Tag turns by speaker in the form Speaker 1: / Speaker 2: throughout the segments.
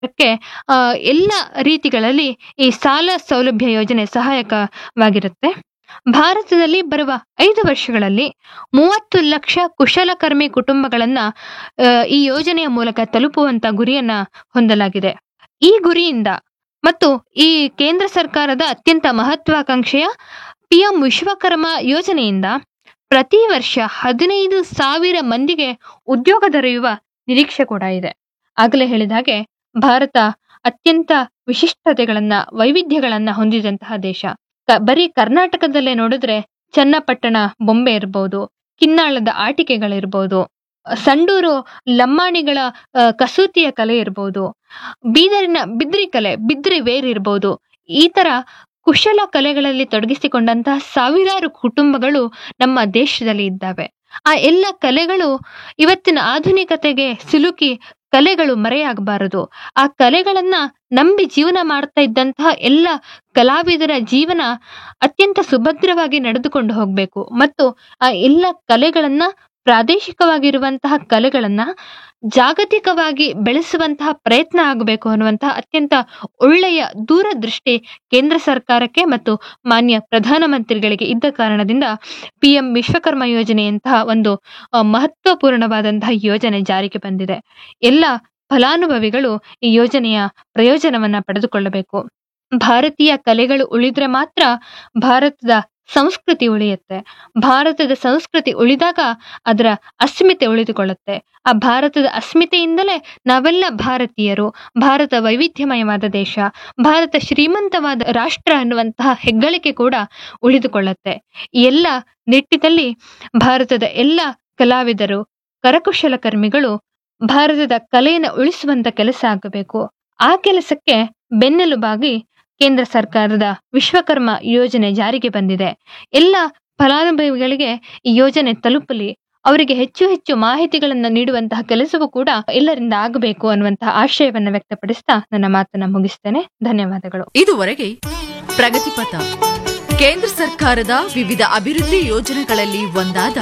Speaker 1: ಕ್ಕೆ ಆ, ಎಲ್ಲ ರೀತಿಗಳಲ್ಲಿ ಈ ಸಾಲ ಸೌಲಭ್ಯ ಯೋಜನೆ ಸಹಾಯಕವಾಗಿರುತ್ತೆ ಭಾರತದಲ್ಲಿ ಬರುವ ಐದು ವರ್ಷಗಳಲ್ಲಿ ಮೂವತ್ತು ಲಕ್ಷ ಕುಶಲಕರ್ಮಿ ಕುಟುಂಬಗಳನ್ನ ಆ, ಈ ಯೋಜನೆಯ ಮೂಲಕ ತಲುಪುವಂತ ಗುರಿಯನ್ನ ಹೊಂದಲಾಗಿದೆ ಈ ಗುರಿಯಿಂದ ಮತ್ತು ಈ ಕೇಂದ್ರ ಸರ್ಕಾರದ ಅತ್ಯಂತ ಮಹತ್ವಾಕಾಂಕ್ಷೆಯ ಪಿಎಂ ವಿಶ್ವಕರ್ಮ ಯೋಜನೆಯಿಂದ ಪ್ರತಿ ವರ್ಷ ಹದಿನೈದು ಸಾವಿರ ಮಂದಿಗೆ ಉದ್ಯೋಗ ದೊರೆಯುವ ನಿರೀಕ್ಷೆ ಕೂಡ ಇದೆ ಆಗಲೇ ಹೇಳಿದ ಹಾಗೆ ಭಾರತ ಅತ್ಯಂತ ವಿಶಿಷ್ಟತೆಗಳನ್ನ ವೈವಿಧ್ಯಗಳನ್ನ ಹೊಂದಿದಂತಹ ದೇಶ ಕ- ಬರೀ ಕರ್ನಾಟಕದಲ್ಲೇ ನೋಡಿದ್ರೆ ಚನ್ನಪಟ್ಟಣ ಬೊಂಬೆ ಇರ್ಬೋದು ಕಿನ್ನಾಳದ ಆಟಿಕೆಗಳಿರ್ಬೋದು ಸಂಡೂರು ಲಮ್ಮಾಣಿಗಳ ಆ, ಕಸೂತಿಯ ಕಲೆ ಇರ್ಬೋದು ಬೀದರಿನ ಬಿದ್ರಿ ಕಲೆ ಬಿದ್ರಿ ವೇರ್ ಇರ್ಬೋದು ಈ ತರ ಕುಶಲ ಕಲೆಗಳಲ್ಲಿ ತೊಡಗಿಸಿಕೊಂಡಂತಹ ಸಾವಿರಾರು ಕುಟುಂಬಗಳು ನಮ್ಮ ದೇಶದಲ್ಲಿ ಇದ್ದಾವೆ ಆ ಎಲ್ಲ ಕಲೆಗಳು ಇವತ್ತಿನ ಆಧುನಿಕತೆಗೆ ಸಿಲುಕಿ ಕಲೆಗಳು ಮರೆಯಾಗಬಾರದು ಆ ಕಲೆಗಳನ್ನ ನಂಬಿ ಜೀವನ ಮಾಡ್ತಾ ಇದ್ದಂತಹ ಎಲ್ಲ ಕಲಾವಿದರ ಜೀವನ ಅತ್ಯಂತ ಸುಭದ್ರವಾಗಿ ನಡೆದುಕೊಂಡು ಹೋಗಬೇಕು ಮತ್ತು ಆ ಎಲ್ಲ ಕಲೆಗಳನ್ನ ಪ್ರಾದೇಶಿಕವಾಗಿರುವಂತಹ ಕಲೆಗಳನ್ನ ಜಾಗತಿಕವಾಗಿ ಬೆಳೆಸುವಂತಹ ಪ್ರಯತ್ನ ಆಗಬೇಕು ಅನ್ನುವಂತಹ ಅತ್ಯಂತ ಒಳ್ಳೆಯ ದೂರದೃಷ್ಟಿ ಕೇಂದ್ರ ಸರ್ಕಾರಕ್ಕೆ ಮತ್ತು ಮಾನ್ಯ ಪ್ರಧಾನಮಂತ್ರಿಗಳಿಗೆ ಇದ್ದ ಕಾರಣದಿಂದ ಪಿಎಂ ವಿಶ್ವಕರ್ಮ ಯೋಜನೆಯಂತಹ ಒಂದು ಆ, ಮಹತ್ವಪೂರ್ಣವಾದಂತಹ ಯೋಜನೆ ಜಾರಿಗೆ ಬಂದಿದೆ ಎಲ್ಲ ಫಲಾನುಭವಿಗಳು ಈ ಯೋಜನೆಯ ಪ್ರಯೋಜನವನ್ನ ಪಡೆದುಕೊಳ್ಳಬೇಕು ಭಾರತೀಯ ಕಲೆಗಳು ಉಳಿದ್ರೆ ಮಾತ್ರ ಭಾರತದ ಸಂಸ್ಕೃತಿ ಉಳಿಯುತ್ತೆ ಭಾರತದ ಸಂಸ್ಕೃತಿ ಉಳಿದಾಗ ಅದರ ಅಸ್ಮಿತೆ ಉಳಿದುಕೊಳ್ಳುತ್ತೆ ಆ ಭಾರತದ ಅಸ್ಮಿತೆಯಿಂದಲೇ ನಾವೆಲ್ಲ ಭಾರತೀಯರು ಭಾರತ ವೈವಿಧ್ಯಮಯವಾದ ದೇಶ ಭಾರತ ಶ್ರೀಮಂತವಾದ ರಾಷ್ಟ್ರ ಅನ್ನುವಂತಹ ಹೆಗ್ಗಳಿಕೆ ಕೂಡ ಉಳಿದುಕೊಳ್ಳುತ್ತೆ ಈ ಎಲ್ಲ ನಿಟ್ಟಿನಲ್ಲಿ ಭಾರತದ ಎಲ್ಲ ಕಲಾವಿದರು ಕರಕುಶಲಕರ್ಮಿಗಳು ಭಾರತದ ಕಲೆಯನ್ನು ಉಳಿಸುವಂತ ಕೆಲಸ ಆಗಬೇಕು ಆ ಕೆಲಸಕ್ಕೆ ಬೆನ್ನೆಲುಬಾಗಿ ಕೇಂದ್ರ ಸರ್ಕಾರದ ವಿಶ್ವಕರ್ಮ ಯೋಜನೆ ಜಾರಿಗೆ ಬಂದಿದೆ ಎಲ್ಲ ಫಲಾನುಭವಿಗಳಿಗೆ ಈ ಯೋಜನೆ ತಲುಪಲಿ ಅವರಿಗೆ ಹೆಚ್ಚು ಹೆಚ್ಚು ಮಾಹಿತಿಗಳನ್ನು ನೀಡುವಂತಹ ಕೆಲಸವೂ ಕೂಡ ಎಲ್ಲರಿಂದ ಆಗಬೇಕು ಅನ್ನುವಂತಹ ಆಶಯವನ್ನ ವ್ಯಕ್ತಪಡಿಸ್ತಾ ನನ್ನ ಮಾತನ್ನ ಮುಗಿಸ್ತೇನೆ ಧನ್ಯವಾದಗಳು
Speaker 2: ಇದುವರೆಗೆ ಪ್ರಗತಿಪಥ ಕೇಂದ್ರ ಸರ್ಕಾರದ ವಿವಿಧ ಅಭಿವೃದ್ಧಿ ಯೋಜನೆಗಳಲ್ಲಿ ಒಂದಾದ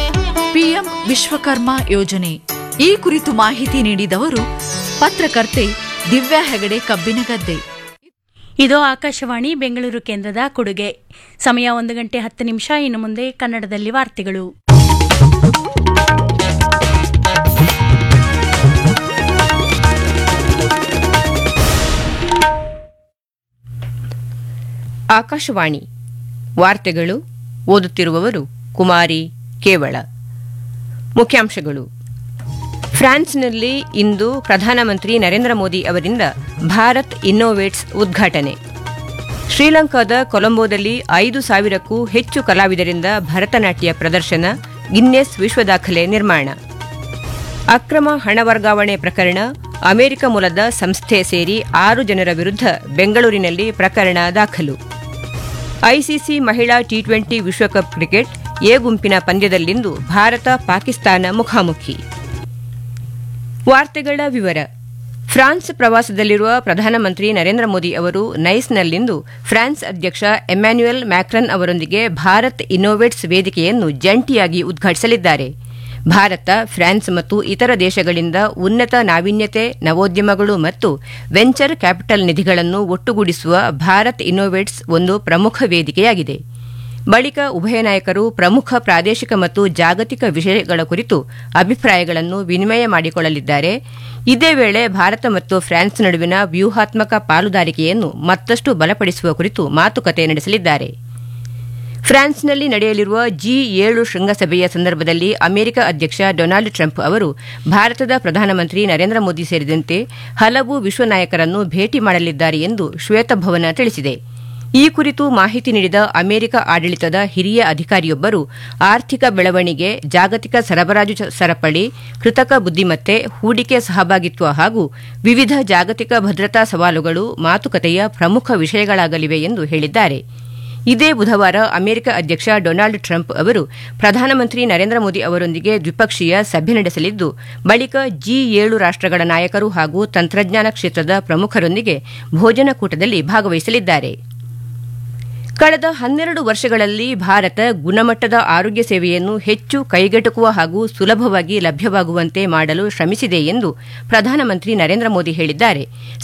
Speaker 2: ಪಿಎಂ ವಿಶ್ವಕರ್ಮ ಯೋಜನೆ ಈ ಕುರಿತು ಮಾಹಿತಿ ನೀಡಿದವರು ಪತ್ರಕರ್ತೆ ದಿವ್ಯಾ ಹೆಗಡೆ ಕಬ್ಬಿನಗದ್ದೆ
Speaker 3: ಇದು ಆಕಾಶವಾಣಿ ಬೆಂಗಳೂರು ಕೇಂದ್ರದ ಕೊಡುಗೆ ಸಮಯ ಒಂದು ಗಂಟೆ ಹತ್ತು ನಿಮಿಷ ಇನ್ನು ಮುಂದೆ ಕನ್ನಡದಲ್ಲಿ ವಾರ್ತೆಗಳು
Speaker 4: ಆಕಾಶವಾಣಿ ವಾರ್ತೆಗಳು ಓದುತ್ತಿರುವವರು ಕುಮಾರಿ ಕೇವಳ ಮುಖ್ಯಾಂಶಗಳು ಫ್ರಾನ್ಸ್ನಲ್ಲಿ ಇಂದು ಪ್ರಧಾನಮಂತ್ರಿ ನರೇಂದ್ರ ಮೋದಿ ಅವರಿಂದ ಭಾರತ್ ಇನ್ನೋವೇಟ್ಸ್ ಉದ್ಘಾಟನೆ ಶ್ರೀಲಂಕಾದ ಕೊಲಂಬೋದಲ್ಲಿ ಐದು ಸಾವಿರಕ್ಕೂ ಹೆಚ್ಚು ಕಲಾವಿದರಿಂದ ಭರತನಾಟ್ಯ ಪ್ರದರ್ಶನ ಗಿನ್ನೆಸ್ ವಿಶ್ವ ದಾಖಲೆ ನಿರ್ಮಾಣ ಅಕ್ರಮ ಹಣ ವರ್ಗಾವಣೆ ಪ್ರಕರಣ ಅಮೆರಿಕ ಮೂಲದ ಸಂಸ್ಥೆ ಸೇರಿ ಆರು ಜನರ ವಿರುದ್ಧ ಬೆಂಗಳೂರಿನಲ್ಲಿ ಪ್ರಕರಣ ದಾಖಲು ಐಸಿಸಿ ಮಹಿಳಾ ಟಿ ಟ್ವೆಂಟಿ ವಿಶ್ವಕಪ್ ಕ್ರಿಕೆಟ್ ಎ ಗುಂಪಿನ ಪಂದ್ಯದಲ್ಲಿಂದು ಭಾರತ ಪಾಕಿಸ್ತಾನ ಮುಖಾಮುಖಿ ವಾರ್ತೆಗಳ ವಿವರ ಫ್ರಾನ್ಸ್ ಪ್ರವಾಸದಲ್ಲಿರುವ ಪ್ರಧಾನಮಂತ್ರಿ ನರೇಂದ್ರ ಮೋದಿ ಅವರು ನೈಸ್ನಲ್ಲಿಂದು ಫ್ರಾನ್ಸ್ ಅಧ್ಯಕ್ಷ ಎಮ್ಯಾನ್ಯುಯಲ್ ಮ್ಯಾಕ್ರನ್ ಅವರೊಂದಿಗೆ ಭಾರತ್ ಇನ್ನೋವೇಟ್ಸ್ ವೇದಿಕೆಯನ್ನು ಜಂಟಿಯಾಗಿ ಉದ್ಘಾಟಿಸಲಿದ್ದಾರೆ ಭಾರತ ಫ್ರಾನ್ಸ್ ಮತ್ತು ಇತರ ದೇಶಗಳಿಂದ ಉನ್ನತ ನಾವೀನ್ಯತೆ ನವೋದ್ಯಮಗಳು ಮತ್ತು ವೆಂಚರ್ ಕ್ಯಾಪಿಟಲ್ ನಿಧಿಗಳನ್ನು ಒಟ್ಟುಗೂಡಿಸುವ ಭಾರತ್ ಇನ್ನೋವೇಟ್ಸ್ ಒಂದು ಪ್ರಮುಖ ವೇದಿಕೆಯಾಗಿದೆ ಬಳಿಕ ಉಭಯ ನಾಯಕರು ಪ್ರಮುಖ ಪ್ರಾದೇಶಿಕ ಮತ್ತು ಜಾಗತಿಕ ವಿಷಯಗಳ ಕುರಿತು ಅಭಿಪ್ರಾಯಗಳನ್ನು ವಿನಿಮಯ ಮಾಡಿಕೊಳ್ಳಲಿದ್ದಾರೆ ಇದೇ ವೇಳೆ ಭಾರತ ಮತ್ತು ಫ್ರಾನ್ಸ್ ನಡುವಿನ ವ್ಯೂಹಾತ್ಮಕ ಪಾಲುದಾರಿಕೆಯನ್ನು ಮತ್ತಷ್ಟು ಬಲಪಡಿಸುವ ಕುರಿತು ಮಾತುಕತೆ ನಡೆಸಲಿದ್ದಾರೆ ಫ್ರಾನ್ಸ್ನಲ್ಲಿ ನಡೆಯಲಿರುವ ಜಿ ಏಳು ಶೃಂಗಸಭೆಯ ಸಂದರ್ಭದಲ್ಲಿ ಅಮೆರಿಕ ಅಧ್ಯಕ್ಷ ಡೊನಾಲ್ಡ್ ಟ್ರಂಪ್ ಅವರು ಭಾರತದ ಪ್ರಧಾನಮಂತ್ರಿ ನರೇಂದ್ರ ಮೋದಿ ಸೇರಿದಂತೆ ಹಲವು ವಿಶ್ವ ನಾಯಕರನ್ನು ಭೇಟಿ ಮಾಡಲಿದ್ದಾರೆ ಎಂದು ಶ್ವೇತಭವನ ತಿಳಿಸಿದೆ ಈ ಕುರಿತು ಮಾಹಿತಿ ನೀಡಿದ ಅಮೆರಿಕ ಆಡಳಿತದ ಹಿರಿಯ ಅಧಿಕಾರಿಯೊಬ್ಬರು ಆರ್ಥಿಕ ಬೆಳವಣಿಗೆ ಜಾಗತಿಕ ಸರಬರಾಜು ಚ- ಸರಪಳಿ ಕೃತಕ ಬುದ್ದಿಮತ್ತೆ ಹೂಡಿಕೆ ಸಹಭಾಗಿತ್ವ ಹಾಗೂ ವಿವಿಧ ಜಾಗತಿಕ ಭದ್ರತಾ ಸವಾಲುಗಳು ಮಾತುಕತೆಯ ಪ್ರಮುಖ ವಿಷಯಗಳಾಗಲಿವೆ ಎಂದು ಹೇಳಿದ್ದಾರೆ ಇದೇ ಬುಧವಾರ ಅಮೆರಿಕ ಅಧ್ಯಕ್ಷ ಡೊನಾಲ್ಡ್ ಟ್ರಂಪ್ ಅವರು ಪ್ರಧಾನಮಂತ್ರಿ ನರೇಂದ್ರ ಮೋದಿ ಅವರೊಂದಿಗೆ ದ್ವಿಪಕ್ಷೀಯ ಸಭೆ ನಡೆಸಲಿದ್ದು ಬಳಿಕ ಜಿ ಏಳು ರಾಷ್ಟ್ರಗಳ ನಾಯಕರು ಹಾಗೂ ತಂತ್ರಜ್ಞಾನ ಕ್ಷೇತ್ರದ ಪ್ರಮುಖರೊಂದಿಗೆ ಭೋಜನ ಕೂಟದಲ್ಲಿ ಭಾಗವಹಿಸಲಿದ್ದಾರೆ ಕಳೆದ ಹನ್ನೆರಡು ವರ್ಷಗಳಲ್ಲಿ ಭಾರತ ಗುಣಮಟ್ಟದ ಆರೋಗ್ಯ ಸೇವೆಯನ್ನು ಹೆಚ್ಚು ಕೈಗೆಟುಕುವ ಹಾಗೂ ಸುಲಭವಾಗಿ ಲಭ್ಯವಾಗುವಂತೆ ಮಾಡಲು ಶ್ರಮಿಸಿದೆ ಎಂದು ಪ್ರಧಾನಮಂತ್ರಿ ನರೇಂದ್ರ ಮೋದಿ ಹೇಳಿದ್ದಾರೆ